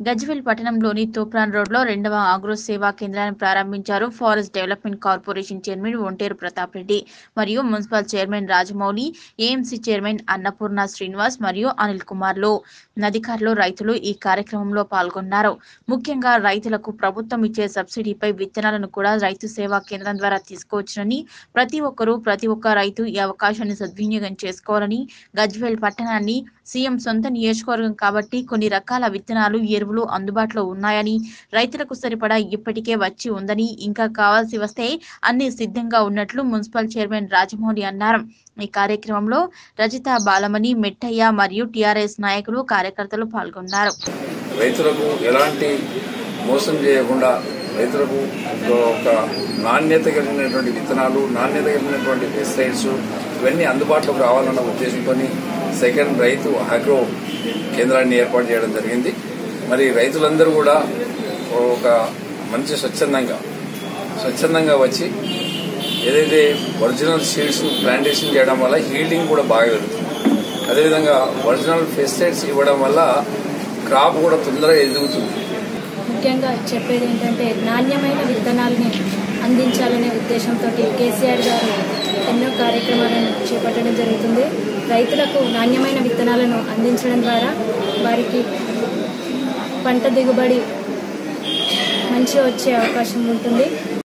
గజ్వెల్ పట్టణంలోని తూప్రాన్ రోడ్లో రెండవ ఆగ్రో సేవా కేంద్రాన్ని ప్రారంభించారు forest development corporation chairman Onteru Pratap Reddy మరియు municipal chairman Rajamouli AMC chairman Annapurna Srinivas మరియు అనిల్ కుమార్లు అధికారులు రైతులు ఈ కార్యక్రమంలో పాల్గొన్నారు ముఖ్యంగా రైతులకు ప్రభుత్వం ఇచ్చే సబ్సిడీపై విత్తనాలను కూడా రైతు సేవా కేంద్రం ద్వారా తీసుకోవచ్చునని ప్రతి ఒక్కరూ ప్రతి ఒక్క రైతు ఈ అవకాశాన్ని సద్వినియోగం చేసుకోవాలని గజ్వేల్ పట్టణాన్ని సీఎం సొంత నియోజకవర్గం కాబట్టి కొన్ని రకాల విత్తనాలు ఎరువులు అందుబాటులో ఉన్నాయని రైతులకు సరిపడా ఇప్పటికే వచ్చి ఉందని ఇంకా కావాల్సి వస్తే అన్ని సిద్ధంగా ఉన్నట్లు మున్సిపల్ చైర్మన్ రాజమౌళి అన్నారు ఈ కార్యక్రమంలో రజిత బాలమణి మెట్టయ్య మరియు టిఆర్ఎస్ నాయకులు కార్యకర్తలు పాల్గొన్నారు రైతులకు ఎలాంటి మోసం చేయకుండా రైతులకు ఒక నాణ్యత కలిగినటువంటి విత్తనాలు నాణ్యత కలిగినటువంటి పెస్టిసైడ్స్ ఇవన్నీ అందుబాటులోకి రావాలన్న ఉద్దేశంతో సెకండ్ రైతు అగ్రో కేంద్రాన్ని ఏర్పాటు చేయడం జరిగింది మరి రైతులందరూ కూడా ఒక మంచి స్వచ్ఛందంగా స్వచ్ఛందంగా వచ్చి ఏదైతే ఒరిజినల్ సీడ్స్ ప్లాంటేషన్ చేయడం వల్ల హీల్డింగ్ కూడా బాగా జరుగుతుంది అదేవిధంగా ఒరిజినల్ పెస్టిసైడ్స్ ఇవ్వడం వల్ల క్రాప్ కూడా తొందరగా ఎదుగుతుంది ముఖ్యంగా చెప్పేది ఏంటంటే నాణ్యమైన విత్తనాలని అందించాలనే ఉద్దేశంతో కేసీఆర్ గారు ఎన్నో కార్యక్రమాలను చేపట్టడం జరుగుతుంది రైతులకు నాణ్యమైన విత్తనాలను అందించడం ద్వారా వారికి పంట దిగుబడి మంచి వచ్చే అవకాశం ఉంటుంది